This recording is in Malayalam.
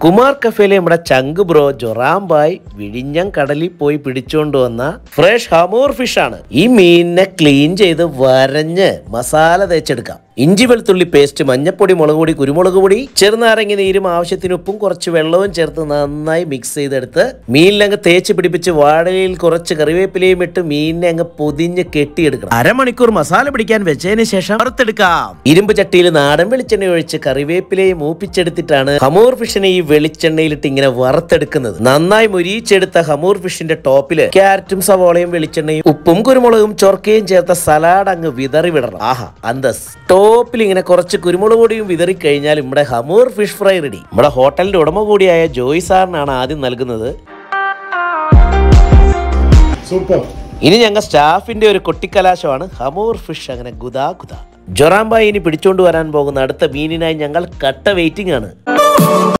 കുമാർ കഫേലെ നമ്മുടെ ചങ്ക് ബ്രോ ജൊറാംബായ് വിഴിഞ്ഞം കടലിൽ പോയി പിടിച്ചുകൊണ്ട് വന്ന ഫ്രഷ് ഹമൂർ ഫിഷ് ആണ് ഈ മീനിനെ ക്ലീൻ ചെയ്ത് വരഞ്ഞ് മസാല തേച്ചെടുക്കാം ഇഞ്ചി വെളുത്തുള്ളി പേസ്റ്റ് മഞ്ഞപ്പൊടി മുളക് പൊടി കുരുമുളക് പൊടി ചെറുനാരങ്ങ നീരും ആവശ്യത്തിന് ഉപ്പും കുറച്ച് വെള്ളവും ചേർത്ത് നന്നായി മിക്സ് ചെയ്തെടുത്ത് മീനിലങ്ങ് തേച്ച് പിടിപ്പിച്ച് വാഴയിൽ കുറച്ച് കറിവേപ്പിലയും ഇട്ട് മീനിനെ അങ്ങ് പൊതിഞ്ഞ് കെട്ടിയെടുക്കണം അരമണിക്കൂർ മസാല പിടിക്കാൻ വെച്ചതിന് ശേഷം വറുത്തെടുക്കാം ഇരുമ്പ് ചട്ടിയിൽ നാടൻ വെളിച്ചെണ്ണ ഒഴിച്ച് കറിവേപ്പിലയും മൂപ്പിച്ചെടുത്തിട്ടാണ് ഹമൂർ ഫിഷിനെ ഈ വെളിച്ചെണ്ണയിലിട്ട് ഇങ്ങനെ വറുത്തെടുക്കുന്നത് നന്നായി മുരിച്ചെടുത്ത ഹമൂർ ഫിഷിന്റെ ടോപ്പില് ക്യാരറ്റും സവോളയും വെളിച്ചെണ്ണയും ഉപ്പും കുരുമുളകും ചൊർക്കയും ചേർത്ത സലാഡ് അങ്ങ് വിതറി വിടണം ആഹാ അന്തസ് ടോപ്പിൽ ഇങ്ങനെ കുറച്ച് കുരുമുളക് പൊടിയും വിതറി കഴിഞ്ഞാൽ നമ്മുടെ ഹമൂർ ഫിഷ് ഫ്രൈ റെഡി നമ്മുടെ ഹോട്ടലിന്റെ ഉടമ കൂടിയായ ജോയ് സാറിനാണ് ആദ്യം നൽകുന്നത് സൂപ്പർ ഇനി ഞങ്ങൾ സ്റ്റാഫിന്റെ ഒരു കൊട്ടിക്കലാശമാണ് ഹമൂർ ഫിഷ് അങ്ങനെ ഗുദാ ഗുദാ ജൊറാമ്പായി ഇനി പിടിച്ചോണ്ട് വരാൻ പോകുന്ന അടുത്ത മീനിനായി ഞങ്ങൾ കട്ട വെയിറ്റിംഗ് ആണ്